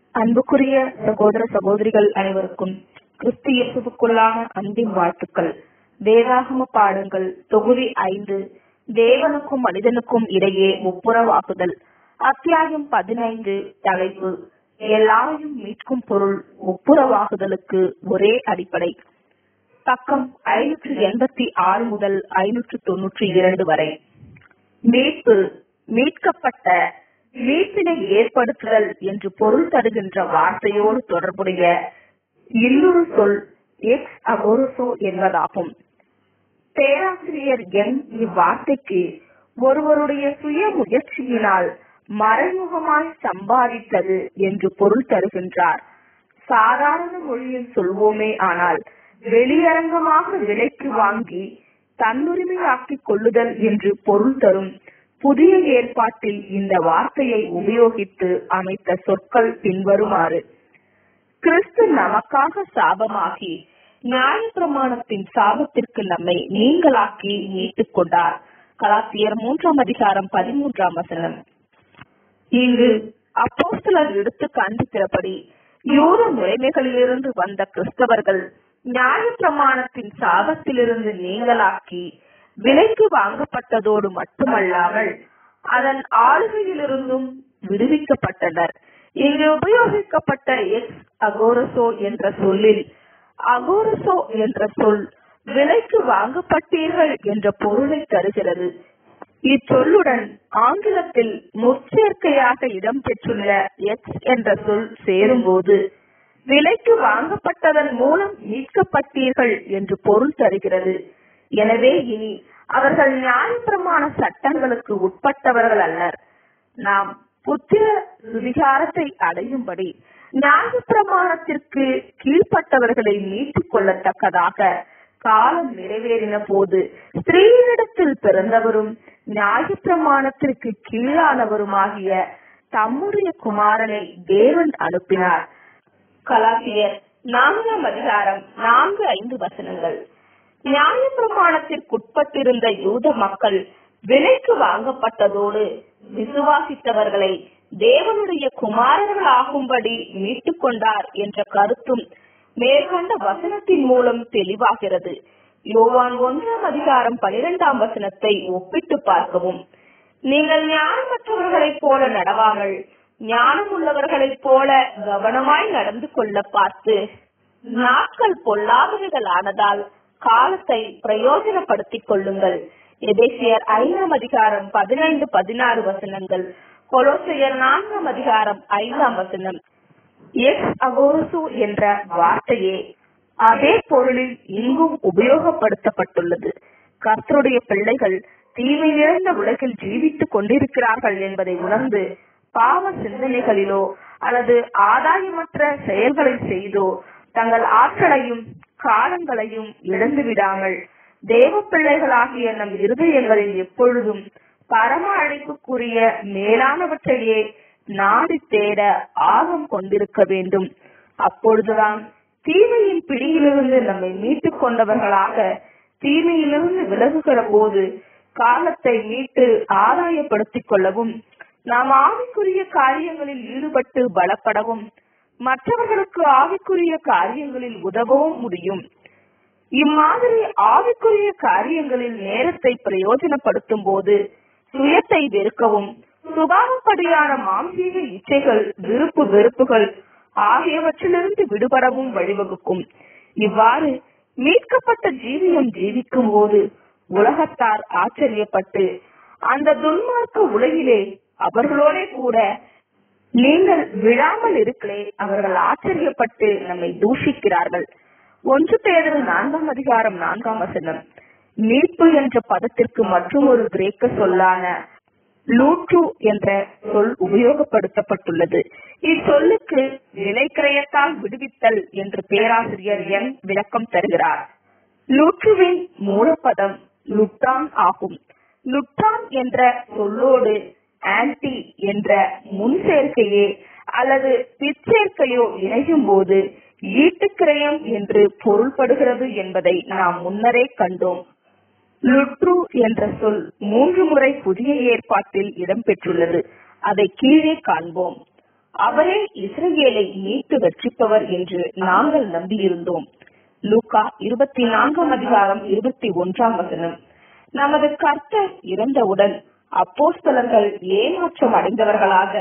அன்புக்குரிய சகோதர சகோதரிகள் அனைவருக்கும் கிறிஸ்து இயேசுவுக்குள்ளான அன்பின் வாழ்த்துக்கள் வேதாகம பாடங்கள் தொகுதி ஐந்து தேவனுக்கும் மனிதனுக்கும் இடையே ஒப்புரவாகுதல் அத்தியாயம் பதினைந்து தலைப்பு எல்லாரையும் மீட்கும் பொருள் ஒப்புரவாகுதலுக்கு ஒரே அடிப்படை பக்கம் ஐநூற்று எண்பத்தி ஆறு முதல் ஐநூற்று தொன்னூற்றி இரண்டு வரை மீட்பு மீட்கப்பட்ட மீட்பினை ஏற்படுத்துதல் என்று பொருள் தருகின்ற வார்த்தையோடு தொடர்புடைய இன்னொரு சொல் எக்ஸ் அகோரசோ என்பதாகும் பேராசிரியர் என் இவ்வார்த்தைக்கு ஒருவருடைய சுய முயற்சியினால் மறைமுகமாய் சம்பாதித்தது என்று பொருள் தருகின்றார் சாதாரண மொழியில் சொல்வோமே ஆனால் வெளியரங்கமாக விலைக்கு வாங்கி தன்னுரிமையாக்கிக் கொள்ளுதல் என்று பொருள் தரும் புதிய ஏற்பாட்டில் இந்த வார்த்தையை உபயோகித்து அமைத்த சொற்கள் பின்வருமாறு கிறிஸ்து நமக்காக சாபமாகி நியாய பிரமாணத்தின் சாபத்திற்கு நம்மை நீங்களாக்கி மீட்டுக் கொண்டார் கலாத்தியர் மூன்றாம் அதிகாரம் பதிமூன்றாம் வசனம் இங்கு அப்போஸ்தலர் எடுத்து காண்பிக்கிறபடி யூத முறைமைகளிலிருந்து வந்த கிறிஸ்தவர்கள் நியாய பிரமாணத்தின் சாபத்திலிருந்து நீங்களாக்கி விலைக்கு வாங்கப்பட்டதோடு மட்டுமல்லாமல் அதன் ஆளுகையிலிருந்தும் விடுவிக்கப்பட்டனர் இங்கு உபயோகிக்கப்பட்ட எக்ஸ் அகோரசோ என்ற சொல்லில் அகோரசோ என்ற சொல் விலைக்கு வாங்கப்பட்டீர்கள் என்ற பொருளை தருகிறது இச்சொல்லுடன் ஆங்கிலத்தில் முற்சேர்க்கையாக இடம்பெற்றுள்ள எக்ஸ் என்ற சொல் சேரும்போது விலைக்கு வாங்கப்பட்டதன் மூலம் மீட்கப்பட்டீர்கள் என்று பொருள் தருகிறது எனவே இனி அவர்கள் நியாயப்பிரமாண சட்டங்களுக்கு உட்பட்டவர்கள் அல்லர் நாம் புத்திர சுதிகாரத்தை அடையும்படி நியாயப்பிரமாணத்திற்கு கீழ்ப்பட்டவர்களை மீட்டுக் கொள்ளத்தக்கதாக காலம் நிறைவேறின போது ஸ்திரீனிடத்தில் பிறந்தவரும் நியாயப்பிரமாணத்திற்கு கீழானவருமாகிய தம்முடைய குமாரனை தேவன் அனுப்பினார் கலாசியர் நான்காம் அதிகாரம் நான்கு ஐந்து வசனங்கள் நியாய பிரமாணத்திற்குட்பட்டிருந்த யூத மக்கள் விலைக்கு வாங்கப்பட்டதோடு விசுவாசித்தவர்களை தேவனுடைய குமாரர்களாகும்படி மீட்டுக் கொண்டார் என்ற கருத்தும் மேற்கண்ட வசனத்தின் மூலம் தெளிவாகிறது யோவான் ஒன்றாம் அதிகாரம் பனிரெண்டாம் வசனத்தை ஒப்பிட்டு பார்க்கவும் நீங்கள் ஞானமற்றவர்களைப் போல நடவாமல் ஞானம் உள்ளவர்களைப் போல கவனமாய் நடந்து கொள்ள பார்த்து நாட்கள் பொல்லாதவைகள் ஆனதால் காலத்தை பிரயோஜனப்படுத்திக் கொள்ளுங்கள் எதேசியர் ஐந்தாம் அதிகாரம் பதினைந்து பதினாறு வசனங்கள் கொலோசையர் நான்காம் அதிகாரம் ஐந்தாம் வசனம் எக்ஸ் அகோரசு என்ற வார்த்தையே அதே பொருளில் இங்கும் உபயோகப்படுத்தப்பட்டுள்ளது கர்த்தருடைய பிள்ளைகள் தீமை நிறைந்த உலகில் ஜீவித்துக் கொண்டிருக்கிறார்கள் என்பதை உணர்ந்து பாவ சிந்தனைகளிலோ அல்லது ஆதாயமற்ற செயல்களை செய்தோ தங்கள் ஆற்றலையும் காலங்களையும் இழந்து விடாமல் தேவ பிள்ளைகளாகிய நம் இருதயங்களில் எப்பொழுதும் பரம அழைப்புக்குரிய மேலானவற்றையே நாடி தேட ஆர்வம் கொண்டிருக்க வேண்டும் அப்பொழுதுதான் தீமையின் பிடியிலிருந்து நம்மை மீட்டுக் கொண்டவர்களாக தீமையிலிருந்து விலகுகிற போது காலத்தை மீட்டு ஆதாயப்படுத்திக் கொள்ளவும் நாம் ஆவிக்குரிய காரியங்களில் ஈடுபட்டு பலப்படவும் மற்றவர்களுக்கு ஆவிக்குரிய காரியங்களில் உதவவும் முடியும் இம்மாதிரி ஆவிக்குரிய காரியங்களில் நேரத்தை பிரயோஜனப்படுத்தும் போது சுயத்தை வெறுக்கவும் சுபாவப்படியான மாம்சீக இச்சைகள் விருப்பு வெறுப்புகள் ஆகியவற்றிலிருந்து விடுபடவும் வழிவகுக்கும் இவ்வாறு மீட்கப்பட்ட ஜீவியம் ஜீவிக்கும் போது உலகத்தார் ஆச்சரியப்பட்டு அந்த துன்மார்க்க உலகிலே அவர்களோட கூட நீங்கள் விழாமல் இருக்கலே அவர்கள் ஆச்சரியப்பட்டு நம்மை தூஷிக்கிறார்கள் ஒன்று பேதரு நான்காம் அதிகாரம் நான்காம் வசனம் மீட்பு என்ற பதத்திற்கு மற்றும் ஒரு கிரேக்க சொல்லான லூட்ரு என்ற சொல் உபயோகப்படுத்தப்பட்டுள்ளது இச்சொல்லுக்கு விலைக்கிரயத்தால் விடுவித்தல் என்று பேராசிரியர் என் விளக்கம் தருகிறார் லூட்ருவின் மூலப்பதம் லுட்டான் ஆகும் லுட்டான் என்ற சொல்லோடு ஆன்டி என்ற முன் சேர்க்கையே அல்லது பிற்சேர்க்கையோ இணையும் போது ஈட்டுக்கிரயம் என்று பொருள்படுகிறது என்பதை நாம் முன்னரே கண்டோம் லுட்ரு என்ற சொல் மூன்று முறை புதிய ஏற்பாட்டில் இடம்பெற்றுள்ளது அதை கீழே காண்போம் அவரே இஸ்ரேலை மீட்டு ரட்சிப்பவர் என்று நாங்கள் நம்பியிருந்தோம் லூக்கா இருபத்தி நான்காம் அதிகாரம் இருபத்தி ஒன்றாம் வசனம் நமது கர்த்தர் இறந்தவுடன் அப்போஸ்தலர்கள் ஏமாற்றம் அடைந்தவர்களாக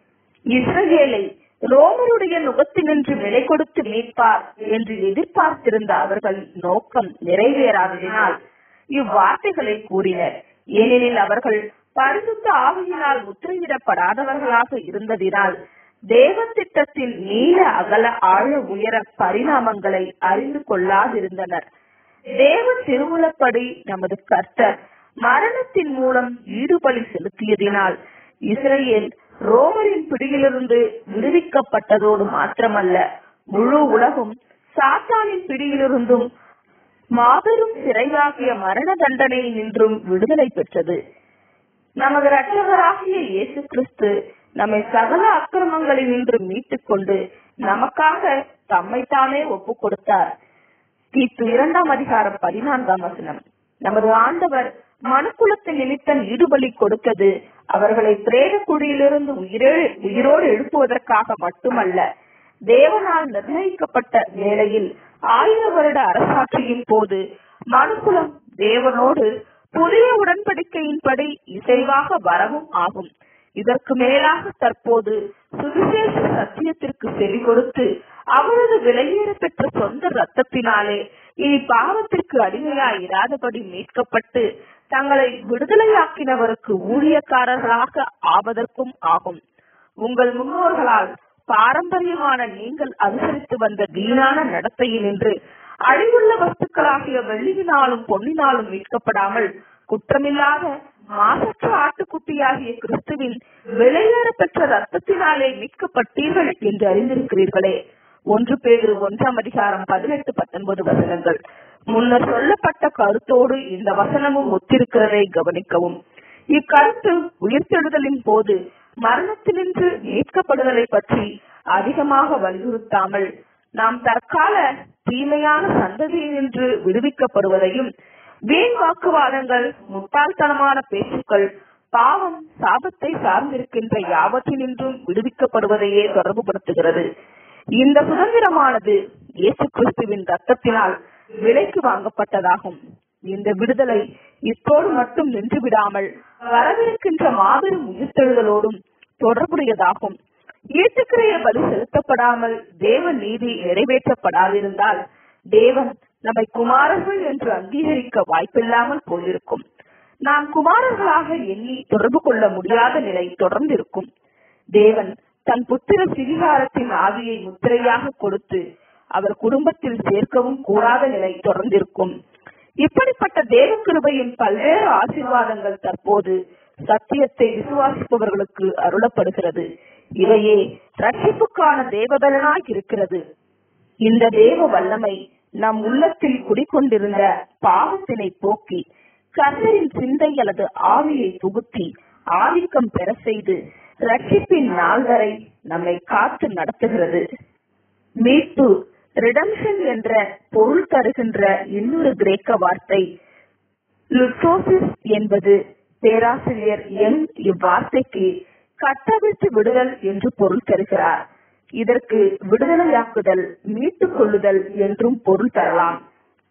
இஸ்ரேலை ரோமருடைய நுகத்தினின்று விலை கொடுத்து மீட்பார் என்று எதிர்பார்த்திருந்த அவர்கள் நோக்கம் நிறைவேறாததினால் இவ்வார்த்தைகளை கூறினர் ஏனெனில் அவர்கள் பரிசுத்த ஆவியினால் முத்திரையிடப்படாதவர்களாக இருந்ததினால் தேவ திட்டத்தின் நீல அகல ஆழ உயர பரிணாமங்களை அறிந்து கொள்ளாதிருந்தனர் தேவ திருவுளப்படி நமது கர்த்தர் மரணத்தின் மூலம் ஈடுபலி செலுத்தியதினால் இஸ்ரேல் ரோமரின் பிடியிலிருந்து விடுவிக்கப்பட்டதோடு மாத்திரமல்ல முழு உலகும் சாத்தானின் பிடியிலிருந்தும் மாபெரும் சிறையாகிய மரண தண்டனை நின்றும் விடுதலை பெற்றது நமது இரட்சகராகிய இயேசு கிறிஸ்து நம்மை சகல அக்கிரமங்களில் நின்று மீட்டுக் கொண்டு நமக்காக தம்மைத்தானே ஒப்பு கொடுத்தார் தீத்து இரண்டாம் அதிகாரம் பதினான்காம் வசனம் நமது ஆண்டவர் மனுக்குலத்தின் நிமித்தம் ஈடுபலி கொடுத்தது அவர்களை பிரேத குழியிலிருந்து உயிரே உயிரோடு எழுப்புவதற்காக மட்டுமல்ல தேவனால் நிர்ணயிக்கப்பட்ட வேளையில் ஆயிர வருட அரசாட்சியின் போது மனுக்குலம் தேவனோடு புதிய உடன்படிக்கையின்படி இசைவாக வரவும் ஆகும் இதற்கு மேலாக தற்போது சுவிசேஷ சத்தியத்திற்கு செவி கொடுத்து அவரது விலையேற பெற்ற சொந்த ரத்தத்தினாலே இனி பாவத்திற்கு அடிமையாய் இராதபடி மீட்கப்பட்டு தங்களை விடுதலையாக்கினவருக்கு ஊழியக்காரர்களாக ஆவதற்கும் ஆகும் உங்கள் முன்னோர்களால் பாரம்பரியமான நீங்கள் அனுசரித்து வந்த வீணான நடத்தையினின்று அழிவுள்ள வஸ்துக்களாகிய வெள்ளியினாலும் பொன்னினாலும் மீட்கப்படாமல் குற்றமில்லாத மாசற்ற ஆட்டுக்குட்டியாகிய கிறிஸ்துவின் விலையேற பெற்ற ரத்தத்தினாலே மீட்கப்பட்டீர்கள் என்று அறிந்திருக்கிறீர்களே ஒன்று பேரு ஒன்றாம் அதிகாரம் பதினெட்டு பத்தொன்பது வசனங்கள் முன்னர் சொல்லப்பட்ட கருத்தோடு இந்த வசனமும் ஒத்திருக்கிறதை கவனிக்கவும் இக்கருத்து உயிர்த்தெழுதலின் போது மரணத்தினின்று மீட்கப்படுதலை பற்றி அதிகமாக வலியுறுத்தாமல் நாம் தற்கால தீமையான சந்ததியினின்று விடுவிக்கப்படுவதையும் வீண் வாக்குவாதங்கள் முட்டாள்தனமான பேச்சுக்கள் பாவம் சாபத்தை சார்ந்திருக்கின்ற யாவற்றினின்றும் விடுவிக்கப்படுவதையே தொடர்புபடுத்துகிறது இந்த சுதந்திரமானது இயேசு கிறிஸ்துவின் ரத்தத்தினால் விலைக்கு வாங்கப்பட்டதாகும் இந்த விடுதலை இத்தோடு மட்டும் நின்று விடாமல் வரவிருக்கின்ற மாபெரும் உயிர்த்தெழுதலோடும் தொடர்புடையதாகும் ஈட்டுக்கிறைய பலி செலுத்தப்படாமல் தேவ நீதி நிறைவேற்றப்படாதிருந்தால் தேவன் நம்மை குமாரர்கள் என்று அங்கீகரிக்க வாய்ப்பில்லாமல் போயிருக்கும் நாம் குமாரர்களாக எண்ணி தொடர்பு கொள்ள முடியாத நிலை தொடர்ந்திருக்கும் தேவன் தன் புத்திர சிவிகாரத்தின் ஆவியை முத்திரையாக கொடுத்து அவர் குடும்பத்தில் சேர்க்கவும் கூடாத நிலை தொடர்ந்திருக்கும் இப்படிப்பட்ட தேவ கிருபையின் பல்வேறு ஆசீர்வாதங்கள் தற்போது சத்தியத்தை விசுவாசிப்பவர்களுக்கு அருளப்படுகிறது இவையே ரட்சிப்புக்கான தேவபலனாய் இருக்கிறது இந்த தேவ வல்லமை நம் உள்ளத்தில் குடிக்கொண்டிருந்த பாவத்தினை போக்கி கர்த்தரின் சிந்தை அல்லது ஆவியை புகுத்தி ஆதிக்கம் பெற செய்து ரட்சிப்பின் நாள் வரை நம்மை காத்து நடத்துகிறது மீட்பு ரிடம்ஷன் என்ற பொருள் தருகின்ற இன்னொரு கிரேக்க வார்த்தை லுசோசிஸ் என்பது பேராசிரியர் எம் இவ்வார்த்தைக்கு கட்டவிழ்த்து விடுதல் என்று பொருள் தருகிறார் இதற்கு விடுதலையாக்குதல் மீட்டுக் கொள்ளுதல் என்றும் பொருள் தரலாம்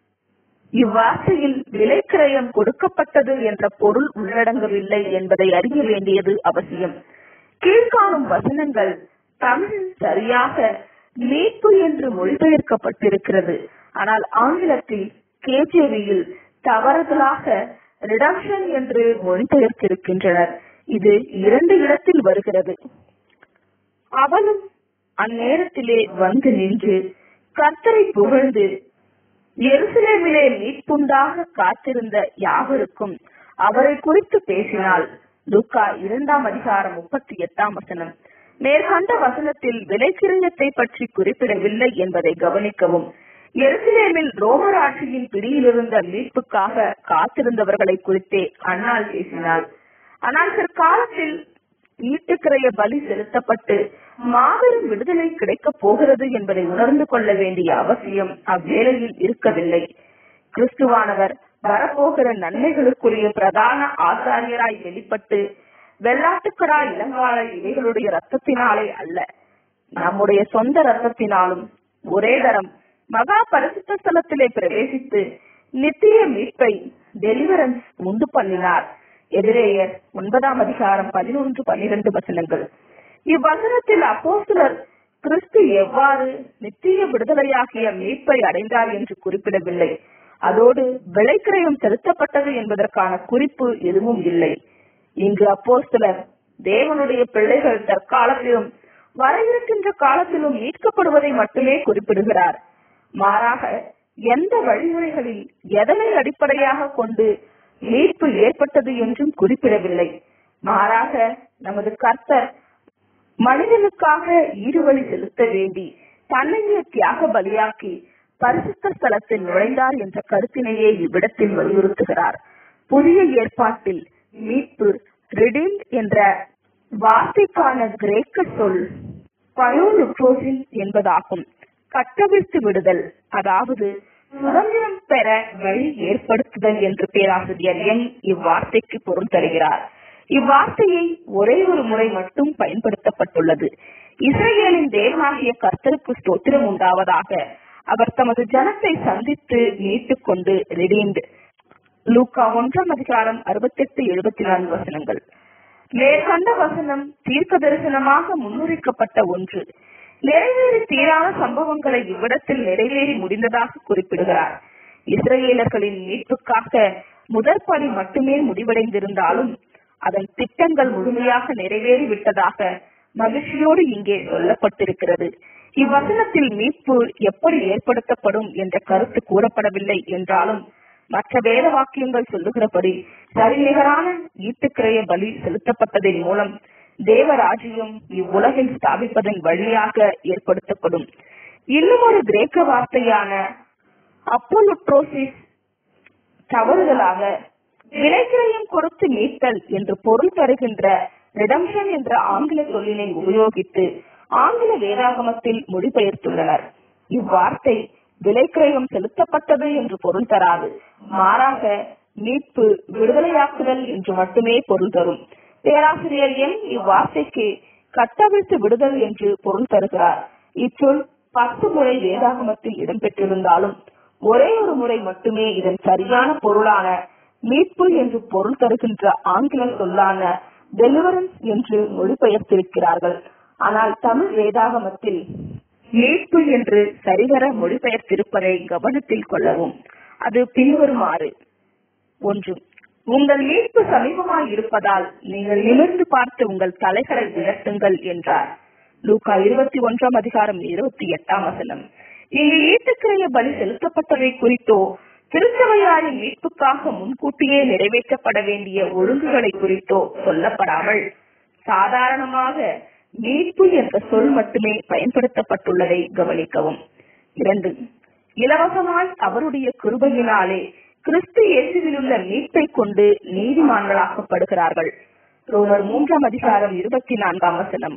இவ்வார்த்தையில் விலைக்கிரயம் கொடுக்கப்பட்டது என்ற பொருள் உள்ளடங்கவில்லை என்பதை அறிய வேண்டியது அவசியம் கீழ்காணும் வசனங்கள் தமிழில் சரியாக மீட்பு என்று மொழிபெயர்க்கப்பட்டிருக்கிறது ஆனால் ஆங்கிலத்தில் கேஜேவியில் தவறுதலாக ரிடக்ஷன் என்று மொழிபெயர்த்திருக்கின்றனர் இது இரண்டு இடத்தில் வருகிறது அவளும் அந்நேரத்திலே வந்து நின்று கர்த்தரை புகழ்ந்து எருசலேமிலே மீட்புண்டாக காத்திருந்த யாவருக்கும் அவரை குறித்து பேசினால் லுக்கா இரண்டாம் அதிகாரம் முப்பத்தி எட்டாம் வசனம் மேற்கண்ட வசனத்தில் விலைக்கிரயத்தை பற்றி குறிப்பிடவில்லை என்பதை கவனிக்கவும் எருசலேமில் ரோமர் ஆட்சியின் பிடியிலிருந்த மீட்புக்காக காத்திருந்தவர்களை குறித்தே அண்ணால் பேசினார் ஆனால் பிற்காலத்தில் ஈட்டுக்கிறைய பலி செலுத்தப்பட்டு மாபெரும் விடுதலை கிடைக்கப் போகிறது என்பதை உணர்ந்து கொள்ள வேண்டிய அவசியம் அவ்வேளையில் இருக்கவில்லை கிறிஸ்துவானவர் வரப்போகிற நன்மைகளுக்குரிய பிரதான ஆசாரியராய் வெளிப்பட்டு வெள்ளாட்டுக்கடா இளங்கால இவைகளுடைய ரத்தத்தினாலே அல்ல நம்முடைய சொந்த ரத்தத்தினாலும் ஒரே தரம் மகா பரிசுத்த ஸ்தலத்திலே பிரவேசித்து நித்திய மீட்பை டெலிவரன்ஸ் உண்டு பண்ணினார் எதிரேயர் ஒன்பதாம் அதிகாரம் பதினொன்று பன்னிரண்டு வசனங்கள் இவ்வசனத்தில் அப்போஸ்தலர் கிறிஸ்து எவ்வாறு நித்திய விடுதலையாகிய மீட்பை அடைந்தார் என்று குறிப்பிடவில்லை அதோடு விலைக்கிரயம் செலுத்தப்பட்டது என்பதற்கான குறிப்பு எதுவும் இல்லை இங்கு அப்போஸ்தலர் தேவனுடைய பிள்ளைகள் தற்காலத்திலும் வர இருக்கின்ற காலத்திலும் மீட்கப்படுவதை மட்டுமே குறிப்பிடுகிறார் மாறாக எந்த வழிமுறைகளில் எதனை அடிப்படையாக கொண்டு மீட்பு ஏற்பட்டது என்றும் குறிப்பிடவில்லை மாறாக நமது கர்த்தர் மனிதனுக்காக ஈடுவழி செலுத்த வேண்டி தன்னையே தியாக பலியாக்கி பரிசுத்த ஸ்தலத்தில் நுழைந்தார் என்ற கருத்தினையே இவ்விடத்தில் வலியுறுத்துகிறார் புதிய ஏற்பாட்டில் மீட்பு ரிடீம்ட் என்ற வார்த்தைக்கான கிரேக்க சொல் பயோலுக்ரோசின் என்பதாகும் கட்டவிழ்த்து விடுதல் அதாவது சுதந்திரம் பெற வழி ஏற்படுத்துதல் என்று பேராசிரியர் எங் இவ்வார்த்தைக்கு பொருள் தருகிறார் இவ்வார்த்தையை ஒரே ஒரு முறை மட்டும் பயன்படுத்தப்பட்டுள்ளது இஸ்ரேலின் தேவனாகிய கர்த்தருக்கு ஸ்தோத்திரம் உண்டாவதாக அவர் தமது ஜனத்தை சந்தித்து மீட்டுக் கொண்டு ரெடீம்டு லூக்கா ஒன்றாம் அதிகாரம் அறுபத்தெட்டு எழுபத்தி நான்கு வசனங்கள் மேற்கண்ட வசனம் தீர்க்க தரிசனமாக முன்னுரைக்கப்பட்ட ஒன்று நிறைவேறி தீரான சம்பவங்களை இவ்விடத்தில் நிறைவேறி முடிந்ததாக குறிப்பிடுகிறார் இஸ்ரேலர்களின் மீட்புக்காக முதற்படி மட்டுமே முடிவடைந்திருந்தாலும் அதன் திட்டங்கள் முழுமையாக நிறைவேறி விட்டதாக மகிழ்ச்சியோடு இங்கே சொல்லப்பட்டிருக்கிறது இவ்வசனத்தில் மீட்பு எப்படி ஏற்படுத்தப்படும் என்ற கருத்து கூறப்படவில்லை என்றாலும் மற்ற வேத வாக்கியங்கள் சொல்லுகிறபடி சரிநிகரான ஈட்டுக்கிரைய பலி செலுத்தப்பட்டதன் மூலம் தேவராஜ்யம் இவ்வுலகில் ஸ்தாபிப்பதன் வழியாக ஏற்படுத்தப்படும் இன்னும் ஒரு கிரேக்க வார்த்தையான அப்போலுட்ரோசிஸ் தவறுதலாக விலைக்கிரயம் கொடுத்து மீட்தல் என்று பொருள் தருகின்ற ரிடம்ஷன் என்ற ஆங்கில சொல்லினை உபயோகித்து ஆங்கில வேதாகமத்தில் மொழிபெயர்த்துள்ளனர் இவ்வார்த்தை விலைக்கிரயம் செலுத்தப்பட்டது என்று பொருள் தராது மாறாக மீட்பு விடுதலையாக்குதல் என்று மட்டுமே பொருள் தரும் பேராசிரியர் எம் இவ்வார்த்தைக்கு கட்டவிழ்த்து விடுதல் என்று பொருள் தருகிறார் இச்சொல் பத்து முறை வேதாகமத்தில் இடம்பெற்றிருந்தாலும் ஒரே ஒரு முறை மட்டுமே இதன் சரியான பொருளான மீட்பு என்று பொருள் தருகின்ற ஆங்கில சொல்லான டெலிவரன்ஸ் என்று மொழிபெயர்த்திருக்கிறார்கள் ஆனால் தமிழ் வேதாகமத்தில் மீட்பு என்று சரிவர மொழிபெயர்த்திருப்பதை கவனத்தில் கொள்ளவும் அது பின்வருமாறு ஒன்று உங்கள் மீட்பு சமீபமாய் இருப்பதால் நீங்கள் நிமிர்ந்து பார்த்து உங்கள் தலைகளை உயர்த்துங்கள் என்றார் லூக்கா இருபத்தி ஒன்றாம் அதிகாரம் இருபத்தி எட்டாம் வசனம் இங்கு ஈட்டுக்கிரைய பலி செலுத்தப்பட்டதை குறித்தோ திருச்சபையாரின் மீட்புக்காக முன்கூட்டியே நிறைவேற்றப்பட வேண்டிய ஒழுங்குகளை குறித்தோ சொல்லப்படாமல் சாதாரணமாக மீட்பு என்ற சொல் மட்டுமே பயன்படுத்தப்பட்டுள்ளதை கவனிக்கவும் இரண்டு இலவசமாய் அவருடைய கிருபையினாலே கிறிஸ்து இயேசுவில் உள்ள மீட்பை கொண்டு நீதிமான்களாக்கப்படுகிறார்கள் ரோமர் மூன்றாம் அதிகாரம் இருபத்தி நான்காம் வசனம்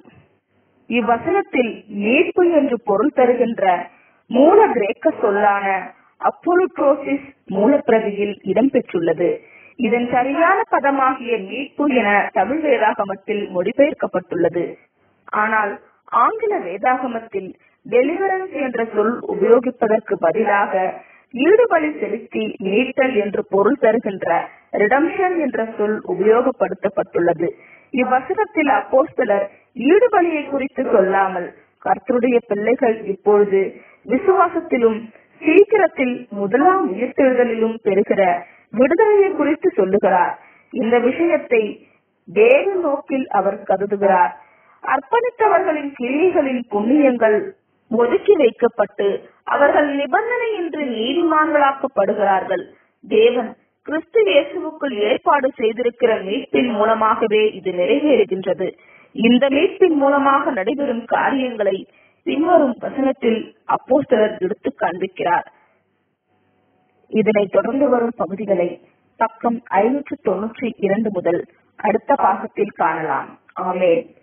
இவ்வசனத்தில் மீட்பு என்று பொருள் தருகின்ற மூல கிரேக்க சொல்லான அப்போலுட்ரோசிஸ் மூலப்பிரதியில் இடம்பெற்றுள்ளது இதன் சரியான பதமாகிய மீட்பு என தமிழ் வேதாகமத்தில் மொழிபெயர்க்கப்பட்டுள்ளது ஆனால் ஆங்கில வேதாகமத்தில் டெலிவரன்ஸ் என்ற சொல் உபயோகிப்பதற்கு பதிலாக ஈடுபலி செலுத்தி மீட்டல் என்று பொருள் தருகின்ற ரிடம்ஷன் என்ற சொல் உபயோகப்படுத்தப்பட்டுள்ளது இவ்வசனத்தில் அப்போஸ்தலர் ஈடுபலியை குறித்து சொல்லாமல் கர்த்தருடைய பிள்ளைகள் இப்பொழுது விசுவாசத்திலும் சீக்கிரத்தில் முதலாம் உயிர்த்தெழுதலிலும் பெறுகிற விடுதலையை குறித்து சொல்லுகிறார் இந்த விஷயத்தை வேறு நோக்கில் அவர் கருதுகிறார் அர்ப்பணித்தவர்களின் கிரியைகளின் புண்ணியங்கள் ஒதுக்கி வைக்கப்பட்டு அவர்கள் நிபந்தனையின்றி நீதிமான்களாக்கப்படுகிறார்கள் தேவன் கிறிஸ்து இயேசுவுக்குள் ஏற்பாடு செய்திருக்கிற மீட்பின் மூலமாகவே இது நிறைவேறுகின்றது இந்த மீட்பின் மூலமாக நடைபெறும் காரியங்களை பின்வரும் வசனத்தில் அப்போஸ்தலர் எடுத்து காண்பிக்கிறார் இதனை தொடர்ந்து வரும் பகுதிகளை பக்கம் ஐநூற்று தொன்னூற்றி இரண்டு முதல் அடுத்த பாகத்தில் காணலாம் ஆமேன்